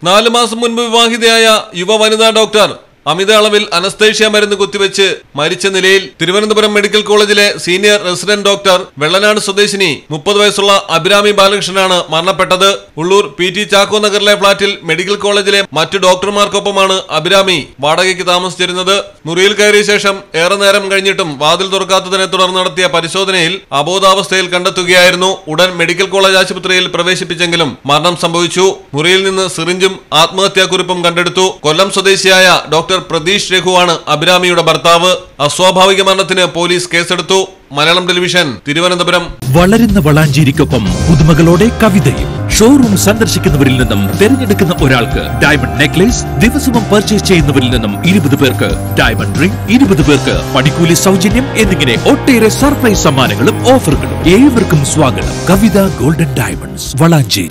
നാല് മാസം മുൻപ് വിവാഹിതയായ യുവ വനിതാ ഡോക്ടർ അമിത അളവിൽ അനസ്തേഷ്യ മരുന്ന് കുത്തിവെച്ച് മരിച്ച നിലയിൽ തിരുവനന്തപുരം മെഡിക്കൽ കോളേജിലെ സീനിയർ റെസിഡന്റ് ഡോക്ടർ വെള്ളനാട് സ്വദേശിനി മുപ്പത് വയസ്സുള്ള അഭിരാമി ബാലകൃഷ്ണനാണ് മരണപ്പെട്ടത് ഉള്ളൂർ പി ടി ചാക്കോ നഗറിലെ ഫ്ളാറ്റിൽ മെഡിക്കൽ കോളേജിലെ മറ്റു ഡോക്ടർമാർക്കൊപ്പമാണ് അഭിരാമി വാടകയ്ക്ക് താമസിച്ചിരുന്നത് മുറിയിൽ കയറിയ ശേഷം ഏറെ നേരം കഴിഞ്ഞിട്ടും വാതിൽ തുറക്കാത്തതിനെ തുടർന്ന് നടത്തിയ പരിശോധനയിൽ അബോധാവസ്ഥയിൽ കണ്ടെത്തുകയായിരുന്നു ഉടൻ മെഡിക്കൽ കോളേജ് ആശുപത്രിയിൽ പ്രവേശിപ്പിച്ചെങ്കിലും മരണം സംഭവിച്ചു മുറിയിൽ നിന്ന് സിറിഞ്ചും ആത്മഹത്യാക്കുറിപ്പും കണ്ടെടുത്തു കൊല്ലം സ്വദേശിയായ ഡോക്ടർ പ്രതീഷ് രഘുവാണ് അഭിരാമിയുടെ ഭർത്താവ് അസ്വാഭാവിക മരണത്തിന് പോലീസ് കേസെടുത്തു മലയാളം ടെലിവിഷൻ തിരുവനന്തപുരം വളരുന്ന വളാഞ്ചേരിക്കൊപ്പം പുതുമകളോടെ കവിതയും ഷോറൂം സന്ദർശിക്കുന്നവരിൽ നിന്നും തിരഞ്ഞെടുക്കുന്ന ഒരാൾക്ക് ഡയമണ്ട് നെക്ലേസ് ദിവസവും പർച്ചേസ് ചെയ്യുന്നവരിൽ നിന്നും ഇരുപത് പേർക്ക് ഡയമണ്ട് റിംഗ് ഇരുപത് പേർക്ക് പണിക്കൂലി സൗജന്യം എന്നിങ്ങനെ ഒട്ടേറെ സർപ്രൈസ് സമ്മാനങ്ങളും ഓഫറുകളും ഏവർക്കും സ്വാഗതം കവിത ഗോൾഡൻ ഡയമണ്ട്സ് വളാഞ്ചേരി